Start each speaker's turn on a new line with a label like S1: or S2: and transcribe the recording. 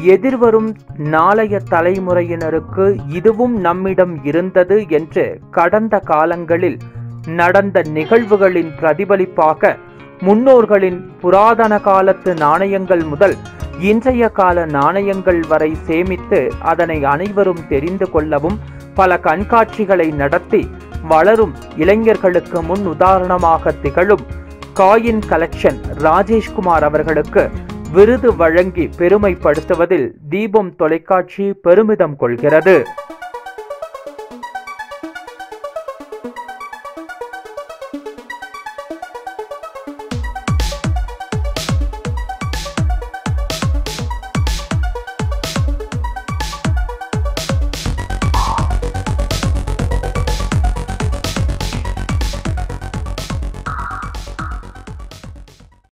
S1: எதிர்வரும் நாளைய தலைமுறையினருக்கு இதுவும் நம்மிடம் இருந்தது என்று கடந்த காலங்களில் நடந்த நிகழ்வுகளின் பிரதிபலிப்பாக முன்னோர்களின் புராதன காலத்து நாணயங்கள் முதல் இன்றைய கால நாணயங்கள் வரை சேமித்து அதனை அனைவரும் தெரிந்து கொள்ளவும் பல கண்காட்சிகளை நடத்தி வளரும் இளைஞர்களுக்கு முன் உதாரணமாக திகழும் காயின் கலெக்ஷன் ராஜேஷ்குமார் அவர்களுக்கு விருது வழங்கி பெருமைப்படுத்துவதில் தீபம் தொலைக்காட்சி பெருமிதம் கொள்கிறது